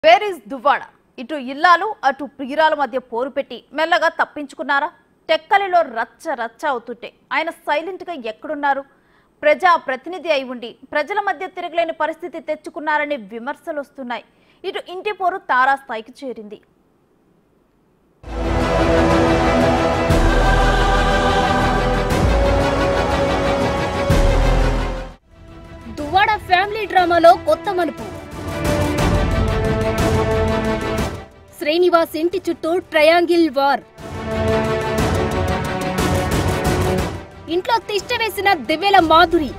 where is Duvvada ఇటు ఇల్లాలు అటు ప్రియురాల మధ్య పోరు పెట్టి మెల్లగా తప్పించుకున్నారా టెక్కలిలో రచ్చ రచ్చ అవుతుంటే ఆయన సైలెంట్ గా ఎక్కడున్నారు ప్రజా ప్రతినిధి అయి ఉండి ప్రజల మధ్య తిరగలేని పరిస్థితి తెచ్చుకున్నారని విమర్శలు వస్తున్నాయి ఇటు ఇంటి పోరు తారాస్థాయికి చేరింది దువ్వాడ ఫ్యామిలీ డ్రామాలో కొత్త మలుపు శ్రీనివాస్ ఇంటి చుట్టూ ట్రయాంగిల్ వార్ ఇంట్లో తిష్ట వేసిన దివ్యల మాధురి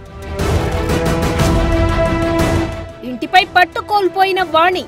ఇంటిపై పట్టు కోల్పోయిన వాణి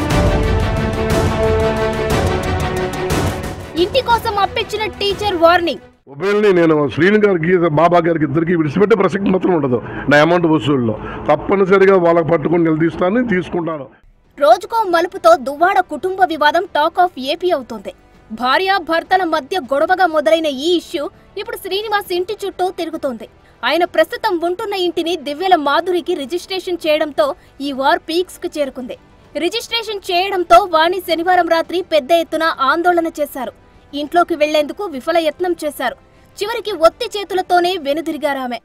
ఇంటి కోసం అప్పించిన టీచర్ వార్నింగ్ మొబైల్ని నేను శ్రీను గారికి బాబా గారికి ఇద్దరికి విడిచిపెట్టే ప్రసక్తి మాత్రం ఉండదు నా అమౌంట్ వసూల్లో తప్పనిసరిగా వాళ్ళకి పట్టుకొని నిలదీస్తాను తీసుకుంటాను రోజుకో మలుపుతో దువ్వాడ కుటుంబ వివాదం టాక్ ఆఫ్ ఏపీ అవుతోంది భార్య భర్తల మధ్య గొడవగా మొదలైన ఈ ఇష్యూ ఇప్పుడు శ్రీనివాస్ ఇంటి చుట్టూ తిరుగుతోంది ఆయన ప్రస్తుతం ఉంటున్న ఇంటిని దివ్యల మాధురికి రిజిస్ట్రేషన్ చేయడంతో ఈ వార్ పీక్స్ కు చేరుకుంది రిజిస్ట్రేషన్ చేయడంతో వాణి శనివారం రాత్రి పెద్ద ఎత్తున ఆందోళన చేశారు ఇంట్లోకి వెళ్లేందుకు విఫల యత్నం చేశారు చివరికి ఒత్తి చేతులతోనే వెనుదిరిగారామె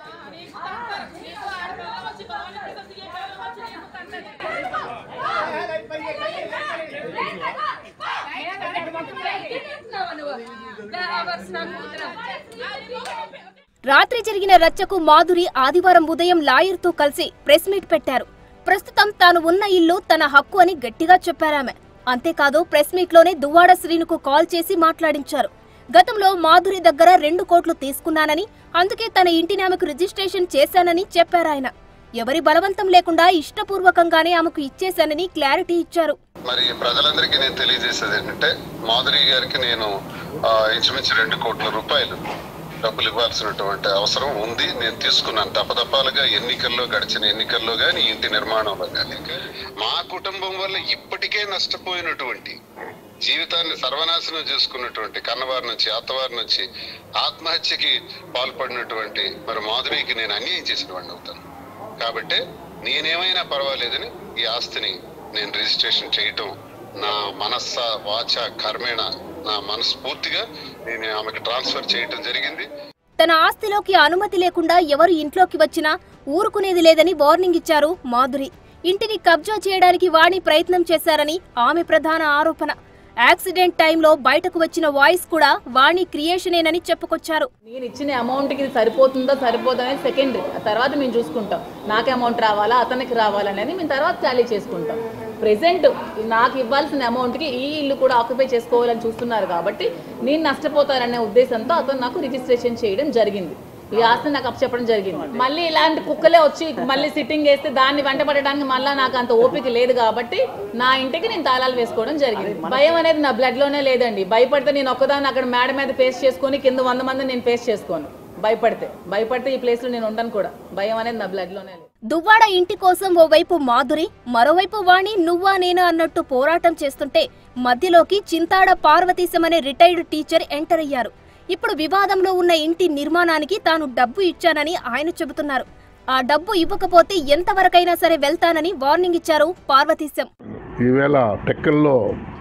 రాత్రి జరిగిన రచ్చకు మాధురి ఆదివారం ఉదయం లాయర్తో కలిసి ప్రెస్ మీట్ పెట్టారు ప్రస్తుతం తాను ఉన్న ఇల్లు తన హక్కు అని గట్టిగా చెప్పారామె అంతేకాదు ప్రెస్ మీట్ లోనే దువ్వాడ శ్రీనుకు కాల్ చేసి మాట్లాడించారు గతంలో మాధురి దగ్గర రెండు కోట్లు తీసుకున్నానని అందుకే తన ఇంటిని ఆమెకు రిజిస్ట్రేషన్ చేశానని చెప్పారాయన ఎవరి బలవంతం లేకుండా ఇష్టపూర్వకంగానే ఆమెకు ఇచ్చేశానని క్లారిటీ ఇచ్చారు మరి ప్రజలందరికీ నేను తెలియజేసేది ఏంటంటే మాధురి గారికి నేను ఆ, ఇంచుమించు రెండు కోట్ల రూపాయలు డబ్బులు ఇవ్వాల్సినటువంటి అవసరం ఉంది నేను తీసుకున్నాను తప్పతప్పాలుగా ఎన్నికల్లో గడిచిన ఎన్నికల్లో కానీ ఇంటి నిర్మాణంలో కానీ మా కుటుంబం వల్ల ఇప్పటికే నష్టపోయినటువంటి జీవితాన్ని సర్వనాశనం చేసుకున్నటువంటి కన్నవారి నుంచి అత్తవారి నుంచి ఆత్మహత్యకి పాల్పడినటువంటి మరి మాధురికి నేను అన్యాయం చేసిన వాడిని అవుతాను కాబట్టి నేనేమైనా పర్వాలేదని ఈ ఆస్తిని నేను రిజిస్ట్రేషన్ చేయటం నా మనస్స వాచ కర్మేణ నా మనస్ఫూర్తిగా నేను ఆమెకు ట్రాన్స్ఫర్ చేయటం జరిగింది తన ఆస్తిలోకి అనుమతి లేకుండా ఎవరు ఇంట్లోకి వచ్చినా ఊరుకునేది లేదని వార్నింగ్ ఇచ్చారు మాధురి ఇంటిని కబ్జా చేయడానికి వాణి ప్రయత్నం చేశారని ఆమె ప్రధాన ఆరోపణ యాక్సిడెంట్ టైంలో బయటకు వచ్చిన వాయిస్ కూడా వాణి క్రియేషనేనని చెప్పుకొచ్చారు నేను ఇచ్చిన అమౌంట్కి ఇది సరిపోతుందో సరిపోదో అనేది సెకండరీ ఆ తర్వాత మేము చూసుకుంటాం నాకు అమౌంట్ రావాలా అతనికి రావాలా అనేది మేము తర్వాత టాలీ చేసుకుంటాం ప్రెసెంట్ నాకు ఇవ్వాల్సిన అమౌంట్కి ఈ ఇల్లు కూడా ఆక్యుపై చేసుకోవాలని చూస్తున్నారు కాబట్టి నేను నష్టపోతాననే ఉద్దేశంతో అతను నాకు రిజిస్ట్రేషన్ చేయడం జరిగింది ఈ ఆస్తి నాకు అప్పచెప్పడం జరిగింది మళ్ళీ ఇలాంటి కుక్కలే వచ్చి మళ్ళీ సిట్టింగ్ వేస్తే దాన్ని వెంట పడడానికి మళ్ళీ నాకు అంత ఓపిక లేదు కాబట్టి నా ఇంటికి నేను తాళాలు వేసుకోవడం జరిగింది భయం అనేది నా బ్లడ్ లోనే లేదండి భయపడితే నేను ఒక్కదాన్ని అక్కడ మేడ మీద ఫేస్ చేసుకొని కింద వంద మంది నేను ఫేస్ చేసుకోను భయపడితే భయపడితే ఈ ప్లేస్ లో నేను ఉండను కూడా భయం అనేది నా బ్లడ్ లోనే లేదు దువ్వాడ ఇంటి కోసం ఓవైపు మాధురి మరోవైపు వాణి నువ్వా నేనా అన్నట్టు పోరాటం చేస్తుంటే మధ్యలోకి చింతాడ పార్వతీశం అనే రిటైర్డ్ టీచర్ ఎంటర్ అయ్యారు ఇప్పుడు వివాదంలో ఉన్న ఇంటి నిర్మాణానికి తాను డబ్బు ఇచ్చానని ఆయన చెబుతున్నారు ఆ డబ్బు ఇవ్వకపోతే ఎంతవరకైనా సరే వెళ్తానని వార్నింగ్ ఇచ్చారు పార్వతీశం ఈవేళ టెక్కల్లో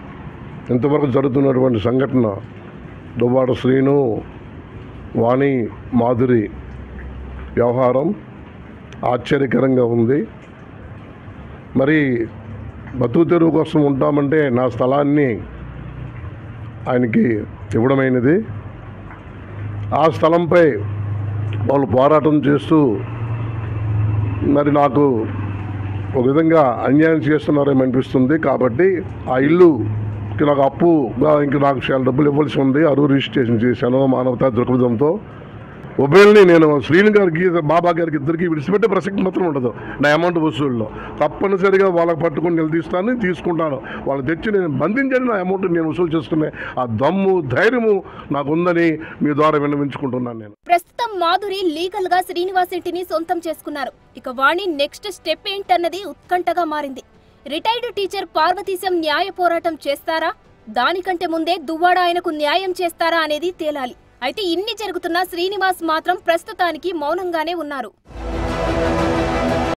ఇంతవరకు జరుగుతున్నటువంటి సంఘటన దువ్వాడ శ్రీను వాణి మాధురి వ్యవహారం ఆశ్చర్యకరంగా ఉంది మరి బతుకు తెరువు కోసం ఉంటామంటే నా స్థలాన్ని ఆయనకి ఇవ్వడమైనది ఆ స్థలంపై వాళ్ళు పోరాటం చేస్తూ మరి నాకు ఒక విధంగా అన్యాయం చేస్తున్నారేమో అనిపిస్తుంది కాబట్టి ఆ ఇల్లు నాకు అప్పుగా ఇంక నాకు చాలా డబ్బులు ఇవ్వాల్సి ఉంది అరువు రిజిస్ట్రేషన్ చేశాను మానవతా దృక్పథంతో మొబైల్ని నేను శ్రీను గారికి బాబా గారికి ఇద్దరికి విడిచిపెట్టే ప్రసక్తి మాత్రం ఉండదు నా అమౌంట్ వసూల్లో తప్పనిసరిగా వాళ్ళకి పట్టుకొని నిలదీస్తాను తీసుకుంటాను వాళ్ళు తెచ్చి నేను బంధించని నా అమౌంట్ నేను వసూలు చేసుకునే ఆ దమ్ము ధైర్యము నాకు ఉందని మీ ద్వారా విన్నవించుకుంటున్నాను నేను ప్రస్తుతం మాధురి లీగల్ గా శ్రీనివాస్ ఇంటిని సొంతం చేసుకున్నారు ఇక వాణి నెక్స్ట్ స్టెప్ ఏంటన్నది ఉత్కంఠగా మారింది రిటైర్డ్ టీచర్ పార్వతీశం న్యాయ పోరాటం చేస్తారా దానికంటే ముందే దువ్వాడ ఆయనకు న్యాయం చేస్తారా అనేది తేలాలి అయితే ఇన్ని జరుగుతున్నా శ్రీనివాస్ మాత్రం ప్రస్తుతానికి మౌనంగానే ఉన్నారు